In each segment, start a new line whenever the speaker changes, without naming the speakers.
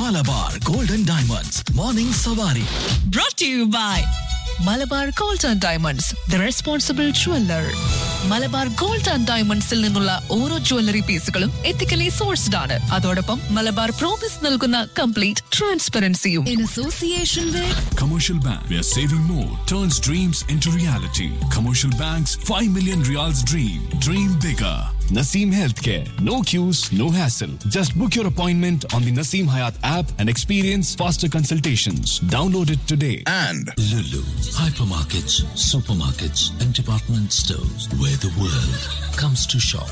Malabar golden diamonds morning Savari
brought to you by Malabar gold and diamonds the responsible jeweller Malabar gold and ഡയമണ്ട്സിൽ നിന്നുള്ള ഓരോ jewellery പീസുകളും ethically sourced ആണ് അതോടൊപ്പം മലബാർ പ്രോമിസ് നൽകുന്ന കംപ്ലീറ്റ് ട്രാൻസ്പെറൻസിയും in association with
Commercial Bank, where saving more turns dreams into reality. Commercial Bank's 5 million reals dream. Dream bigger. Naseem Healthcare. No queues, no hassle. Just book your appointment on the Naseem Hayat app and experience faster consultations. Download it today.
and
Lulu, hypermarkets, supermarkets, and department stores where the world comes to shop.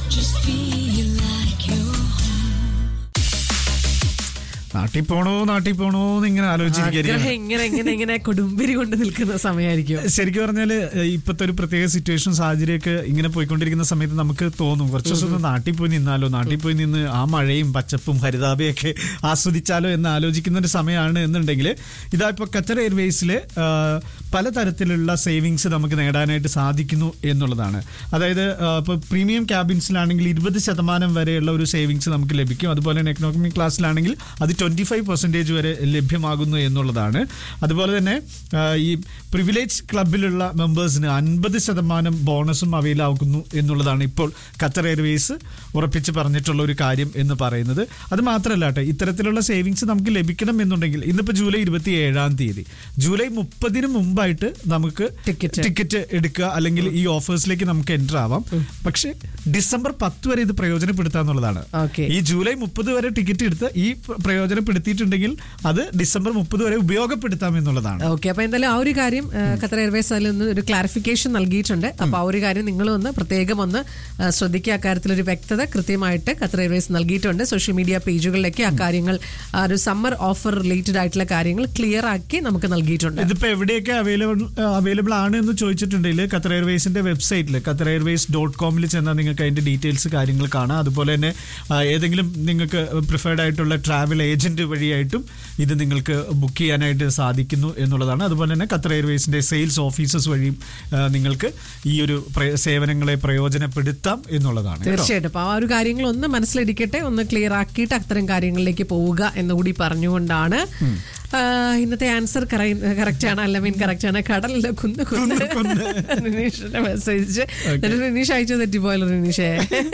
നാട്ടിൽ പോണോ നാട്ടിൽ പോണോ എന്ന് ഇങ്ങനെ
ആഗ്രഹം
ആലോചിച്ചിരിക്കുകയായിരിക്കും
ഇങ്ങനെ ഇങ്ങനെ ഇങ്ങനെ കൊടുമ്പിരി കൊണ്ട് നിൽക്കുന്ന സമയമായിരിക്കും
ശരിക്കും പറഞ്ഞാല് ഏഹ്, ഇപ്പോഴത്തെ ഒരു പ്രത്യേക സിറ്റുവേഷൻ സാഹചര്യമൊക്കെ ഇങ്ങനെ പോയിക്കൊണ്ടിരിക്കുന്ന സമയത്ത് നമുക്ക് തോന്നും കുറച്ച് ദിവസം ഒന്ന് നാട്ടിൽ പോയി നിന്നാലോ നാട്ടിൽ പോയി നിന്ന് ആ മഴയും പച്ചപ്പും ഹരിതാപയൊക്കെ ആസ്വദിച്ചാലോ എന്ന് ആലോചിക്കുന്ന ഒരു സമയമാണ് എന്നുണ്ടെങ്കിൽ ഇതാ ഇപ്പോൾ ഖത്തർ എയർവേസിൽ പലതരത്തിലുള്ള സേവിങ്സ് നമുക്ക് നേടാനായിട്ട് സാധിക്കുന്നു എന്നുള്ളതാണ് അതായത് ഇപ്പോൾ പ്രീമിയം ക്യാബിൻസിലാണെങ്കിൽ ഇരുപത് ശതമാനം വരെയുള്ള ഒരു സേവിങ്സ് നമുക്ക് ലഭിക്കും അതുപോലെ തന്നെ എക്കണോമിക് ക്ലാസ്സിലാണെങ്കിൽ അത് ട്വന്റി ഫൈവ് പെർസെൻറ്റേജ് വരെ ലഭ്യമാകുന്നു എന്നുള്ളതാണ് അതുപോലെ തന്നെ ആ, ഈ പ്രിവിലേജ് ക്ലബിലുള്ള മെമ്പേഴ്സിന് അൻപത് ശതമാനം ബോണസും അവൈൽ ആകുന്നു എന്നുള്ളതാണ് ഇപ്പോൾ ഖത്തർ എയർവേസ് ഉറപ്പിച്ച് പറഞ്ഞിട്ടുള്ള ഒരു കാര്യം എന്ന് പറയുന്നത് അത് മാത്രമല്ല കേട്ടോ ഇത്തരത്തിലുള്ള സേവിങ്സ് നമുക്ക് ലഭിക്കണം എന്നുണ്ടെങ്കിൽ ഇന്നിപ്പോൾ ജൂലൈ ഇരുപത്തി ഏഴാം തീയതി ജൂലൈ മുപ്പതിന് മുമ്പായിട്ട് നമുക്ക്
Ticket.
ടിക്കറ്റ് എടുക്കുക അല്ലെങ്കിൽ ഈ ഓഫേഴ്സിലേക്ക് നമുക്ക് എൻ്റർ ആവാം പക്ഷേ ഡിസംബർ പത്ത് വരെ ഇത് പ്രയോജനപ്പെടുത്തുക എന്നുള്ളതാണ്
Okay.
ഈ ജൂലൈ മുപ്പത് വരെ ടിക്കറ്റ് എടുത്ത് ഈ പ്ര- പ്രയോജനപ്പെടുത്തിയിട്ടുണ്ടെങ്കിൽ അത് ഡിസംബർ മുപ്പത് വരെ ഉപയോഗപ്പെടുത്താം എന്നുള്ളതാണ്
ഓക്കെ അപ്പൊ എന്തായാലും ആ ഒരു കാര്യം ആ, ഖത്തർ എയർവേസ് അതിൽ നിന്ന് ഒരു ക്ലാരിഫിക്കേഷൻ നൽകിയിട്ടുണ്ട് അപ്പൊ ആ ഒരു കാര്യം നിങ്ങൾ ഒന്ന് പ്രത്യേകം ഒന്ന് ആ, ശ്രദ്ധിക്കുക അക്കാര്യത്തിൽ ഒരു വ്യക്തത കൃത്യമായിട്ട് ഖത്തർ എയർവേസ് നൽകിയിട്ടുണ്ട് സോഷ്യൽ മീഡിയ പേജുകളിലേക്ക് ആ കാര്യങ്ങൾ ആ ഒരു സമ്മർ ഓഫർ റിലേറ്റഡ് ആയിട്ടുള്ള കാര്യങ്ങൾ ക്ലിയർ ആക്കി നമുക്ക് നൽകിയിട്ടുണ്ട്
ഇതിപ്പോ എവിടെയൊക്കെ അവൈലബിൾ അവൈലബിൾ ആണ് എന്ന് ചോദിച്ചിട്ടുണ്ടെങ്കിൽ ഖത്തർ എയർവേസിന്റെ വെബ്സൈറ്റിൽ ഖത്തർ എയർവേസ് ഡോട്ട് കോമിൽ ചെന്നാൽ നിങ്ങൾക്ക് അതിന്റെ ഡീറ്റെയിൽസ് കാര്യങ്ങൾ കാണാം അതുപോലെ തന്നെ ആ, ഏതെങ്കിലും നിങ്ങൾക്ക് പ്രിഫേർഡ് ആയിട്ടുള്ള ട്രാവൽ ഏജന്റ് വഴിയായിട്ടും ഇത് നിങ്ങൾക്ക് ബുക്ക് ചെയ്യാനായിട്ട് സാധിക്കുന്നു എന്നുള്ളതാണ് അതുപോലെ തന്നെ ഖത്തർ എയർവേസിന്റെ സെയിൽസ് ഓഫീസേഴ്സ് വഴിയും ആ, നിങ്ങൾക്ക് ഈ ഒരു പ്ര- സേവനങ്ങളെ പ്രയോജനപ്പെടുത്താം എന്നുള്ളതാണ് കേട്ടോ.
തീർച്ചയായിട്ടും അപ്പൊ ആ ഒരു കാര്യങ്ങൾ ഒന്ന് മനസ്സിലിരിക്കട്ടെ ഒന്ന് ക്ലിയർ ആക്കിയിട്ട് അത്തരം കാര്യങ്ങളിലേക്ക് പോവുക എന്നുകൂടി പറഞ്ഞുകൊണ്ടാണ് ആ, ഇന്നത്തെ ആൻസർ കറക്റ്റ് ആണ് അല്ല മീൻ കറക്റ്റ് ആണ് കടലിലെ കുന്ന് കുന്ന് റിനീഷിന്റെ മെസ്സേജ് റിനീഷ് അയച്ചു തെറ്റിപ്പോയല്ലോ റിനീഷേ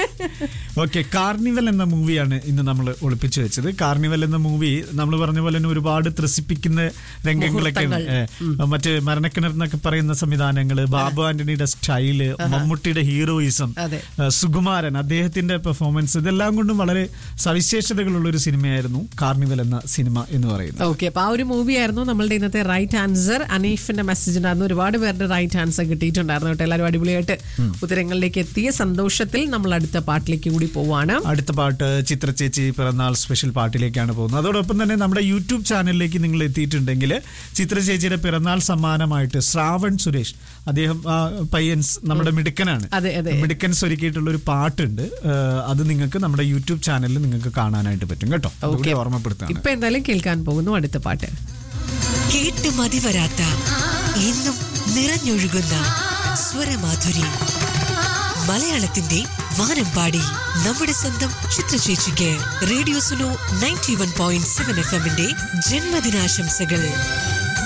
ഓക്കെ കാർണിവൽ എന്ന മൂവിയാണ് ഇന്ന് നമ്മൾ ഒളിപ്പിച്ചു വെച്ചത് കാർണിവൽ എന്ന മൂവി നമ്മൾ പറഞ്ഞ പോലെ തന്നെ ഒരുപാട് ത്രസിപ്പിക്കുന്ന രംഗങ്ങളൊക്കെ
മുഹൂർത്തങ്ങൾ.
ഏ, മറ്റ് മരണക്കിണർ എന്നൊക്കെ പറയുന്ന സംവിധാനങ്ങള് ബാബു ആന്റണിയുടെ സ്റ്റൈല് മമ്മൂട്ടിയുടെ ഹീറോയിസം
അതെ.
ഏ, സുകുമാരൻ അദ്ദേഹത്തിന്റെ പെർഫോമൻസ് ഇതെല്ലാം കൊണ്ടും വളരെ സവിശേഷതകളുള്ള ഒരു സിനിമയായിരുന്നു കാർണിവൽ എന്ന സിനിമ എന്ന് പറയുന്നത്
ഓക്കെ അപ്പൊ ആ ഒരു മൂവി ആയിരുന്നു നമ്മളുടെ ഇന്നത്തെ റൈറ്റ് ആൻസർ അനീഫിന്റെ മെസ്സേജ് ഉണ്ടായിരുന്നു ഒരുപാട് പേരുടെ റൈറ്റ് ആൻസർ കിട്ടിയിട്ടുണ്ടായിരുന്നു കേട്ടോ എല്ലാവരും അടിപൊളിയായിട്ട് ഉത്തരങ്ങളിലേക്ക് എത്തിയ സന്തോഷത്തിൽ നമ്മൾ അടുത്ത പാട്ടിലേക്ക് കൂടി പോവാണ്
അടുത്ത പാട്ട് ചിത്ര ചേച്ചി പിറന്നാൾ സ്പെഷ്യൽ പാട്ടിലേക്കാണ് പോകുന്നത് അതോടൊപ്പം തന്നെ നമ്മുടെ യൂട്യൂബ് ചാനലിലേക്ക് നിങ്ങൾ എത്തിയിട്ടുണ്ടെങ്കിൽ ചിത്ര ചേച്ചിയുടെ പിറന്നാൾ സമ്മാനമായിട്ട് ശ്രാവൺ സുരേഷ് അദ്ദേഹം ആ, പയ്യൻസ് നമ്മുടെ മിടുക്കനാണ്
അതെ, അതെ.
മിടുക്കൻസ് ഒരുക്കിയിട്ടുള്ള ഒരു പാട്ടുണ്ട് ആ, അത് നിങ്ങൾക്ക് നമ്മുടെ യൂട്യൂബ് ചാനലിൽ നിങ്ങൾക്ക് കാണാനായിട്ട് പറ്റും കേട്ടോ അതുകൂടി ഓർമ്മപ്പെടുത്താണ്
ഇപ്പൊ എന്തായാലും കേൾക്കാൻ പോകുന്നു അടുത്ത പാട്ട്
കേട്ട് മതിവരാത്ത എന്നും നിറഞ്ഞൊഴുകുന്ന സ്വരമാധുരി മലയാളത്തിന്റെ വാനമ്പാടി നമ്മുടെ സ്വന്തം ചിത്രചേച്ചിക്ക് radio Suno ninety one point seven F എമ്മിന്റെ ജന്മദിനാശംസകൾ